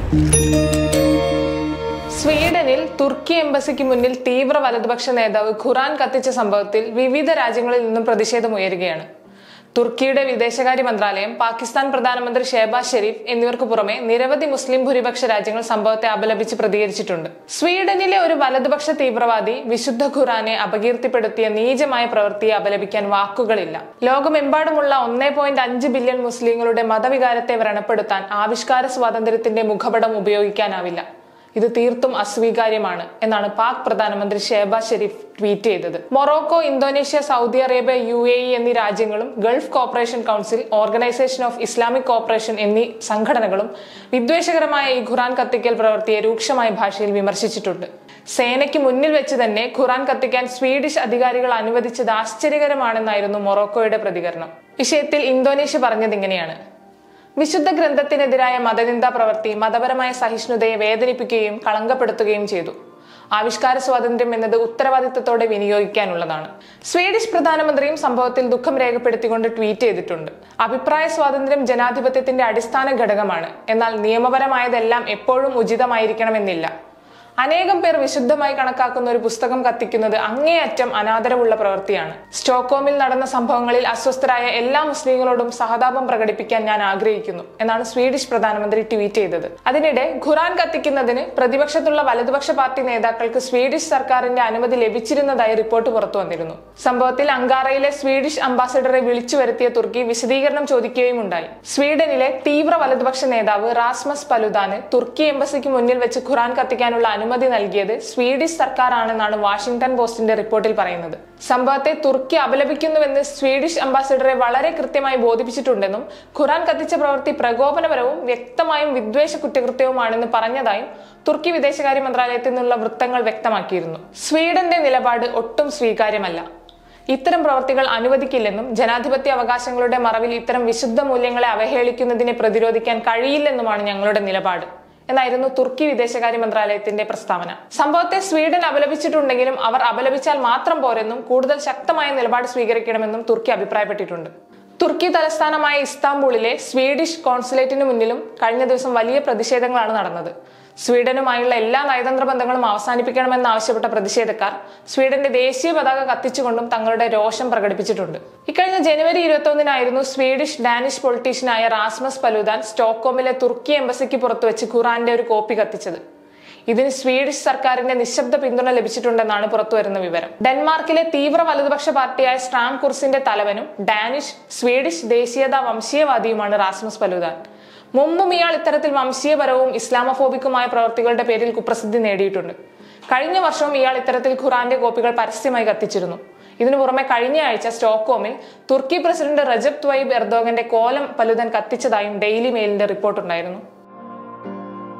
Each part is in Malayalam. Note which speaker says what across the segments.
Speaker 1: സ്വീഡനിൽ തുർക്കി എംബസിക്ക് മുന്നിൽ തീവ്ര വലതുപക്ഷ നേതാവ് ഖുറാൻ കത്തിച്ച സംഭവത്തിൽ വിവിധ രാജ്യങ്ങളിൽ നിന്നും പ്രതിഷേധമുയരുകയാണ് തുർക്കിയുടെ വിദേശകാര്യ മന്ത്രാലയം പാകിസ്ഥാൻ പ്രധാനമന്ത്രി ഷെഹബാസ് ഷെരീഫ് എന്നിവർക്ക് പുറമെ നിരവധി മുസ്ലിം ഭൂരിപക്ഷ രാജ്യങ്ങൾ സംഭവത്തെ അപലപിച്ച് പ്രതികരിച്ചിട്ടുണ്ട് സ്വീഡനിലെ ഒരു വലതുപക്ഷ തീവ്രവാദി വിശുദ്ധ ഖുറാനെ അപകീർത്തിപ്പെടുത്തിയ നീചമായ പ്രവൃത്തിയെ അപലപിക്കാൻ വാക്കുകളില്ല ലോകമെമ്പാടുമുള്ള ഒന്നേ പോയിന്റ് അഞ്ച് ബില്യൺ മുസ്ലിങ്ങളുടെ മതവികാരത്തെ വ്രണപ്പെടുത്താൻ ആവിഷ്കാര സ്വാതന്ത്ര്യത്തിന്റെ മുഖപടം ഉപയോഗിക്കാനാവില്ല ഇത് തീർത്തും അസ്വീകാര്യമാണ് എന്നാണ് പാക് പ്രധാനമന്ത്രി ഷെഹബാസ് ഷെരീഫ് ട്വീറ്റ് ചെയ്തത് Morocco Indonesia Saudi Arabia U A E എന്നീ രാജ്യങ്ങളും Gulf cooperation council organisation of Islamic cooperation എന്നീ സംഘടനകളും വിദ്വേഷകരമായ ഈ ഖുറാൻ കത്തിക്കൽ പ്രവൃത്തിയെ രൂക്ഷമായ ഭാഷയിൽ വിമർശിച്ചിട്ടുണ്ട് സേനയ്ക്ക് മുന്നിൽ വെച്ച് തന്നെ ഖുറാൻ കത്തിക്കാൻ സ്വീഡിഷ് അധികാരികൾ അനുവദിച്ചത് ആശ്ചര്യകരമാണെന്നായിരുന്നു മൊറോക്കോയുടെ പ്രതികരണം വിഷയത്തിൽ ഇന്തോനേഷ്യ പറഞ്ഞത് ഇങ്ങനെയാണ് വിശുദ്ധ ഗ്രന്ഥത്തിനെതിരായ മതനിന്ദാ പ്രവൃത്തി മതപരമായ സഹിഷ്ണുതയെ വേദനിപ്പിക്കുകയും കളങ്കപ്പെടുത്തുകയും ചെയ്തു ആവിഷ്കാര സ്വാതന്ത്ര്യം എന്നത് ഉത്തരവാദിത്തത്തോടെ വിനിയോഗിക്കാനുള്ളതാണ് സ്വീഡിഷ് പ്രധാനമന്ത്രിയും സംഭവത്തിൽ ദുഃഖം രേഖപ്പെടുത്തിക്കൊണ്ട് ട്വീറ്റ് ചെയ്തിട്ടുണ്ട് അഭിപ്രായ സ്വാതന്ത്ര്യം ജനാധിപത്യത്തിന്റെ അടിസ്ഥാന ഘടകമാണ് എന്നാൽ നിയമപരമായതെല്ലാം എപ്പോഴും ഉചിതമായിരിക്കണമെന്നില്ല അനേകം പേർ വിശുദ്ധമായി കണക്കാക്കുന്ന ഒരു പുസ്തകം കത്തിക്കുന്നത് അങ്ങേയറ്റം അനാദരവുള്ള പ്രവൃത്തിയാണ് സ്റ്റോക്കോമിൽ നടന്ന സംഭവങ്ങളിൽ അസ്വസ്ഥരായ എല്ലാ മുസ്ലിങ്ങളോടും സഹതാപം പ്രകടിപ്പിക്കാൻ ഞാൻ ആഗ്രഹിക്കുന്നു എന്നാണ് സ്വീഡിഷ് പ്രധാനമന്ത്രി ട്വീറ്റ് ചെയ്തത് അതിനിടെ ഖുറാൻ കത്തിക്കുന്നതിന് പ്രതിപക്ഷത്തുള്ള വലതുപക്ഷ പാർട്ടി നേതാക്കൾക്ക് സ്വീഡിഷ് സർക്കാരിന്റെ അനുമതി ലഭിച്ചിരുന്നതായി റിപ്പോർട്ട് പുറത്തു വന്നിരുന്നു സംഭവത്തിൽ അങ്കാറയിലെ സ്വീഡിഷ് അംബാസഡറെ വിളിച്ചു വരുത്തിയ തുർക്കി വിശദീകരണം ചോദിക്കുകയും ഉണ്ടായി സ്വീഡനിലെ തീവ്ര വലതുപക്ഷ നേതാവ് റാസ്മസ് പലുദാന് തുർക്കി എംബസിക്ക് മുന്നിൽ വെച്ച് ഖുറാൻ കത്തിക്കാനുള്ള അനുമതി നൽകിയത് സ്വീഡിഷ് സർക്കാരാണെന്നാണ് വാഷിംഗ്ടൺ പോസ്റ്റിന്റെ റിപ്പോർട്ടിൽ പറയുന്നത് സംഭവത്തെ തുർക്കി അപലപിക്കുന്നുവെന്ന് സ്വീഡിഷ് അംബാസഡറെ വളരെ കൃത്യമായി ബോധിപ്പിച്ചിട്ടുണ്ടെന്നും ഖുറാൻ കത്തിച്ച പ്രവൃത്തി പ്രകോപനപരവും വ്യക്തമായും വിദ്വേഷ കുറ്റകൃത്യവുമാണെന്ന് പറഞ്ഞതായും തുർക്കി വിദേശകാര്യ മന്ത്രാലയത്തിൽ നിന്നുള്ള വൃത്തങ്ങൾ വ്യക്തമാക്കിയിരുന്നു സ്വീഡന്റെ നിലപാട് ഒട്ടും സ്വീകാര്യമല്ല ഇത്തരം പ്രവർത്തികൾ അനുവദിക്കില്ലെന്നും ജനാധിപത്യ അവകാശങ്ങളുടെ മറവിൽ ഇത്തരം വിശുദ്ധ മൂല്യങ്ങളെ അവഹേളിക്കുന്നതിനെ പ്രതിരോധിക്കാൻ കഴിയില്ലെന്നുമാണ് ഞങ്ങളുടെ നിലപാട് എന്നായിരുന്നു തുർക്കി വിദേശകാര്യ മന്ത്രാലയത്തിന്റെ പ്രസ്താവന സംഭവത്തെ സ്വീഡൻ അപലപിച്ചിട്ടുണ്ടെങ്കിലും അവർ അപലപിച്ചാൽ മാത്രം പോരെന്നും കൂടുതൽ ശക്തമായ നിലപാട് സ്വീകരിക്കണമെന്നും തുർക്കി അഭിപ്രായപ്പെട്ടിട്ടുണ്ട് തുർക്കി തലസ്ഥാനമായ ഇസ്താംബൂളിലെ സ്വീഡിഷ് കോൺസുലേറ്റിന് മുന്നിലും കഴിഞ്ഞ ദിവസം വലിയ പ്രതിഷേധങ്ങളാണ് നടന്നത് സ്വീഡനുമായുള്ള എല്ലാ നയതന്ത്ര ബന്ധങ്ങളും അവസാനിപ്പിക്കണമെന്ന് ആവശ്യപ്പെട്ട പ്രതിഷേധക്കാർ സ്വീഡന്റെ ദേശീയ പതാക കത്തിച്ചുകൊണ്ടും തങ്ങളുടെ രോഷം പ്രകടിപ്പിച്ചിട്ടുണ്ട് ഇക്കഴിഞ്ഞ ജനുവരി ഇരുപത്തൊന്നിനായിരുന്നു സ്വീഡിഷ് ഡാനിഷ് പൊളിറ്റീഷ്യനായ റാസ്മസ് പലുദാൻ സ്റ്റോക്ക്ഹോമിലെ തുർക്കി എംബസിക്ക് പുറത്തു വെച്ച് ഖുറാന്റെ ഒരു കോപ്പി കത്തിച്ചത് ഇതിന് സ്വീഡിഷ് സർക്കാരിന്റെ നിശബ്ദ പിന്തുണ ലഭിച്ചിട്ടുണ്ടെന്നാണ് പുറത്തുവരുന്ന വിവരം ഡെൻമാർക്കിലെ തീവ്ര വലതുപക്ഷ പാർട്ടിയായ സ്ട്രാം കുർസിന്റെ തലവനും ഡാനിഷ് സ്വീഡിഷ് ദേശീയതാ വംശീയവാദിയുമാണ് റാസ്മസ് പലുദാൻ മുമ്പും ഇയാൾ ഇത്തരത്തിൽ വംശീയപരവും ഇസ്ലാമോഫോബിക്കുമായ പ്രവർത്തികളുടെ പേരിൽ കുപ്രസിദ്ധി നേടിയിട്ടുണ്ട് കഴിഞ്ഞ വർഷവും ഇയാൾ ഇത്തരത്തിൽ ഖുറാന്റെ കോപ്പികൾ പരസ്യമായി കത്തിച്ചിരുന്നു ഇതിനു പുറമെ കഴിഞ്ഞ ആഴ്ച സ്റ്റോക്ക്ഹോമിൽ തുർക്കി പ്രസിഡന്റ് റജബ് ത്വയ്ബ് എർദോഗന്റെ കോലം പലുതൻ കത്തിച്ചതായും ഡെയിലി മെയിലിന്റെ റിപ്പോർട്ടുണ്ടായിരുന്നു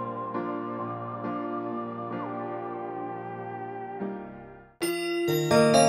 Speaker 2: thank you